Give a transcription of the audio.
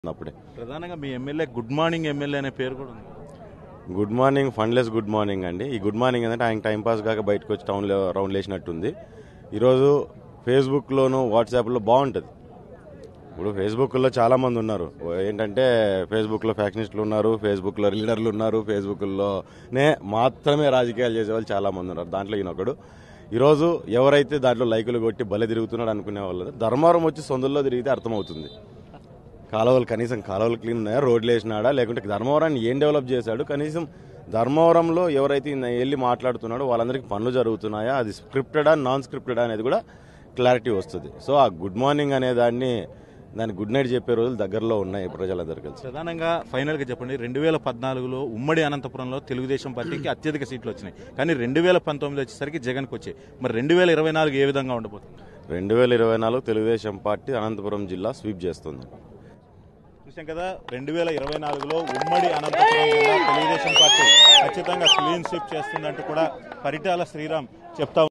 అప్పుడే ప్రధానంగా మీ ఎమ్మెల్యే గుడ్ మార్నింగ్ ఎమ్మెల్యే అనే పేరు కూడా ఉంది గుడ్ మార్నింగ్ ఫండ్లెస్ గుడ్ మార్నింగ్ అండి ఈ గుడ్ మార్నింగ్ ఏంటంటే ఆయన టైం పాస్ కాక బయటకు వచ్చి టౌన్లో రౌండ్ వేసినట్టుంది ఈరోజు ఫేస్బుక్లోను వాట్సాప్లో బాగుంటుంది ఇప్పుడు ఫేస్బుక్లో చాలా మంది ఉన్నారు ఏంటంటే ఫేస్బుక్లో ఫ్యాక్షనిస్టులు ఉన్నారు ఫేస్బుక్లో లీడర్లు ఉన్నారు ఫేస్బుక్లోనే మాత్రమే రాజకీయాలు చేసేవాళ్ళు చాలా మంది ఉన్నారు దాంట్లో ఈయన ఒకడు ఈరోజు ఎవరైతే దాంట్లో లైకులు కొట్టి బలి తిరుగుతున్నాడు అనుకునే వాళ్ళు ధర్మవరం వచ్చి సొందుల్లో తిరిగితే అర్థమవుతుంది కాలువలు కనీసం కాలువలు క్లీన్ ఉన్నాయా రోడ్లు వేసినాడా లేకుంటే ధర్మవరాన్ని ఏం డెవలప్ చేశాడు కనీసం ధర్మవరంలో ఎవరైతే ఈయన వెళ్ళి మాట్లాడుతున్నాడో వాళ్ళందరికీ పనులు జరుగుతున్నాయా అది స్క్రిప్టెడా నాన్ స్క్రిప్టెడా అనేది కూడా క్లారిటీ వస్తుంది సో ఆ గుడ్ మార్నింగ్ అనే దాన్ని దాని గుడ్ నైట్ చెప్పే రోజులు దగ్గరలో ఉన్నాయి ప్రజలందరూ కలిసి ప్రధానంగా ఫైనల్ గా చెప్పండి రెండు వేల పద్నాలుగులో ఉమ్మడి అనంతపురంలో తెలుగుదేశం పార్టీకి అత్యధిక సీట్లు వచ్చినాయి కానీ రెండు వేల పంతొమ్మిది వచ్చేసరికి జగన్కి వచ్చాయి మరి రెండు వేల ఇరవై నాలుగు ఏ విధంగా ఉండబోతుంది రెండు వేల ఇరవై నాలుగు తెలుగుదేశం పార్టీ అనంతపురం జిల్లా స్వీప్ చేస్తుంది చూసాం కదా రెండు వేల ఇరవై నాలుగులో ఉమ్మడి అనంతపురం జిల్లా తెలుగుదేశం పార్టీ ఖచ్చితంగా క్లీన్ స్వీప్ చేస్తుందంటూ కూడా పరిటాల శ్రీరామ్ చెప్తా